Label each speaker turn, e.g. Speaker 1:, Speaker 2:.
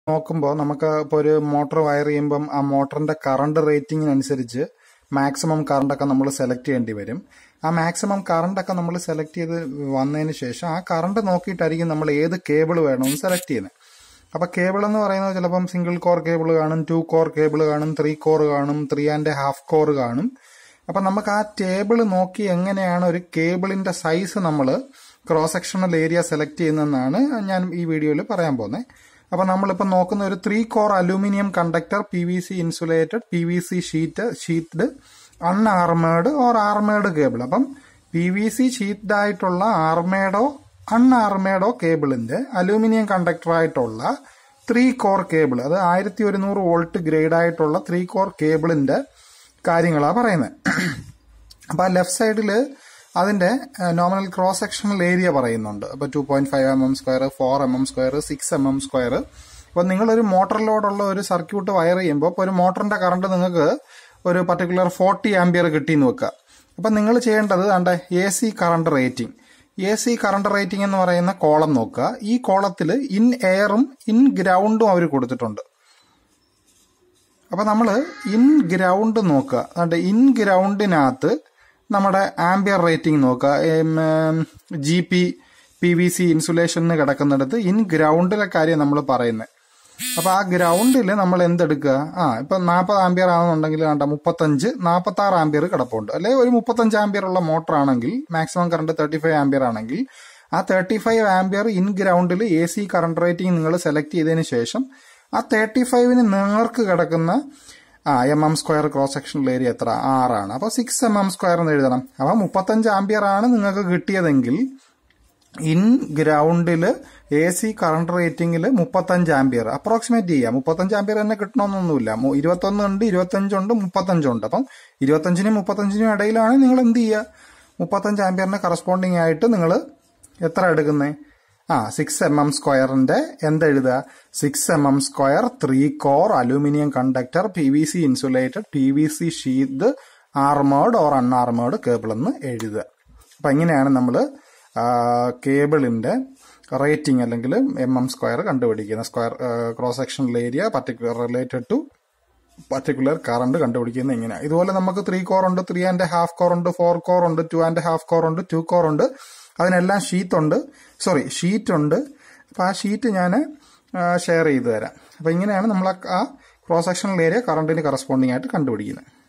Speaker 1: നോക്കുമ്പോൾ നമുക്ക് ഇപ്പോൾ ഒരു മോട്ടോർ വയർ ചെയ്യുമ്പം ആ മോട്ടറിന്റെ കറണ്ട് റേറ്റിംഗിനനുസരിച്ച് മാക്സിമം കറണ്ടൊക്കെ നമ്മൾ സെലക്ട് ചെയ്യേണ്ടി വരും ആ മാക്സിമം കറണ്ടൊക്കെ നമ്മൾ സെലക്ട് ചെയ്ത് വന്നതിന് ശേഷം ആ കറണ്ട് നോക്കിയിട്ടായിരിക്കും നമ്മൾ ഏത് കേബിൾ വേണമെന്ന് സെലക്ട് ചെയ്യുന്നത് അപ്പോൾ കേബിൾ എന്ന് പറയുന്നത് ചിലപ്പം സിംഗിൾ കോർ കേബിൾ കാണും ടു കോർ കേബിൾ കാണും ത്രീ കോർ കാണും ത്രീ ആൻഡ് ഹാഫ് കോർ കാണും അപ്പം നമുക്ക് ആ ടേബിൾ നോക്കി എങ്ങനെയാണ് ഒരു കേബിളിന്റെ സൈസ് നമ്മൾ ക്രോസ് സെക്ഷണൽ ഏരിയ സെലക്ട് ചെയ്യുന്നതെന്നാണ് ഞാൻ ഈ വീഡിയോയിൽ പറയാൻ പോകുന്നത് അപ്പം നമ്മളിപ്പോൾ നോക്കുന്ന ഒരു three core aluminium conductor P V C insulated P V C sheath sheathed unarmoured or armoured cable അപ്പം പി വി സി ഷീറ്റ്ഡ് ആയിട്ടുള്ള ആർമേഡോ അൺആർമേഡോ കേബിളിന്റെ അലൂമിനിയം കണ്ടക്ടർ ആയിട്ടുള്ള ത്രീ കോർ കേബിൾ അത് ആയിരത്തി ഒരുന്നൂറ് വോൾട്ട് ഗ്രേഡ് ആയിട്ടുള്ള ത്രീ കോർ കേബിളിന്റെ കാര്യങ്ങളാണ് പറയുന്നത് അപ്പൊ ആ ലെഫ്റ്റ് സൈഡിൽ അതിന്റെ നോമിനൽ ക്രോസ് സെക്ഷണൽ ഏരിയ പറയുന്നുണ്ട് അപ്പൊ two point five M M square four M M square six M M square അപ്പൊ നിങ്ങളൊരു മോട്ടറിലോടുള്ള ഒരു സർക്യൂട്ട് വയർ ചെയ്യുമ്പോൾ ഇപ്പോൾ ഒരു മോട്ടറിന്റെ കറണ്ട് നിങ്ങൾക്ക് ഒരു പർട്ടിക്കുലർ ഫോർട്ടി ആംബിയർ കിട്ടിയെന്ന് വെക്കുക അപ്പൊ നിങ്ങൾ ചെയ്യേണ്ടത് കണ്ട A C current rating A C current rating എന്ന് പറയുന്ന കോളം നോക്കുക ഈ കോളത്തിൽ ഇൻ എയറും ഇൻ ഗ്രൗണ്ടും അവർ കൊടുത്തിട്ടുണ്ട് അപ്പൊ നമ്മൾ ഇൻ ഗ്രൗണ്ട് നോക്കുക അതുകൊണ്ട് ഇൻ ഗ്രൗണ്ടിനകത്ത് നമ്മുടെ ആംബിയർ റേറ്റിംഗ് നോക്കുക G P P V C ഇൻസുലേഷന് കിടക്കുന്നിടത്ത് ഇൻ ഗ്രൗണ്ടിലെ കാര്യം നമ്മൾ പറയുന്നത് അപ്പൊ ആ ഗ്രൗണ്ടിൽ നമ്മൾ എന്തെടുക്കുക ആ ഇപ്പൊ നാൽപ്പത് ആംബിയർ ആണെന്നുണ്ടെങ്കിൽ വേണ്ട മുപ്പത്തഞ്ച് നാൽപ്പത്തി ആറ് ആംബിയർ കിടപ്പുണ്ട് അല്ലെങ്കിൽ ഒരു മുപ്പത്തഞ്ച് ആംബിയർ ഉള്ള മോട്ടർ ആണെങ്കിൽ maximum current thirty five ampere ആണെങ്കിൽ ആ തേർട്ടി ഫൈവ് ആംബിയർ ഇൻ ഗ്രൗണ്ടിൽ എ സി കറണ്ട് റേറ്റിംഗ് നിങ്ങൾ സെലക്ട് ചെയ്തതിന് ശേഷം ആ തേർട്ടി ഫൈവിന് നേർക്ക് കിടക്കുന്ന ആ M M square cross sectional area എത്ര ആറാണ് അപ്പോൾ സിക്സ് എം എം സ്ക്വയർ എന്ന് എഴുതണം അപ്പോൾ മുപ്പത്തഞ്ച് ആംബിയർ ആണ് നിങ്ങൾക്ക് കിട്ടിയതെങ്കിൽ ഇൻ ഗ്രൗണ്ടിൽ എ സി കറണ്ട് റേറ്റിംഗിൽ മുപ്പത്തഞ്ച് ആംബിയർ അപ്രോക്സിമേറ്റ് ചെയ്യുക മുപ്പത്തഞ്ച് ആംബിയർ തന്നെ കിട്ടണമെന്നൊന്നുമില്ല ഇരുപത്തൊന്ന് ഉണ്ട് ഇരുപത്തഞ്ചുണ്ട് മുപ്പത്തഞ്ചുണ്ട് അപ്പം ഇരുപത്തഞ്ചിനും മുപ്പത്തഞ്ചിനും ഇടയിലാണ് നിങ്ങൾ എന്ത് ചെയ്യുക മുപ്പത്തഞ്ച് ആംബിയറിന് കറസ്പോണ്ടിങ് ആയിട്ട് നിങ്ങൾ എത്ര എടുക്കുന്നത് ആ സിക്സ് എം എം സ്ക്വയറിന്റെ എന്തെഴുതുക six M M square three core aluminium conductor P V C insulated P V C sheath armoured or unarmoured cable എന്ന് എഴുതുക അപ്പൊ ഇങ്ങനെയാണ് നമ്മൾ കേബിളിന്റെ റേറ്റിംഗ് അല്ലെങ്കിൽ എം എം സ്ക്വയർ കണ്ടുപിടിക്കുന്നത് square cross sectional area particular related to particular current കണ്ടുപിടിക്കുന്നത് ഇങ്ങനെയാണ് ഇതുപോലെ നമുക്ക് ത്രീ കോർ ഉണ്ട് ത്രീ ആൻഡ് ഹാഫ് കോർ ഉണ്ട് ഫോർ കോർ ഉണ്ട് ടു ആൻഡ് ഹാഫ് കോർ ഉണ്ട് ടു കോർ ഉണ്ട് അതിനെല്ലാം ഷീറ്റ് ഉണ്ട് സോറി ഷീറ്റ് ഉണ്ട് അപ്പോൾ ആ ഷീറ്റ് ഞാൻ ഷെയർ ചെയ്തു തരാം അപ്പോൾ ഇങ്ങനെയാണ് നമ്മൾ ആ ക്രോസ് സെക്ഷണൽ ഏരിയ കറണ്ടിന് കറസ്പോണ്ടിങ് ആയിട്ട് കണ്ടുപിടിക്കുന്നത്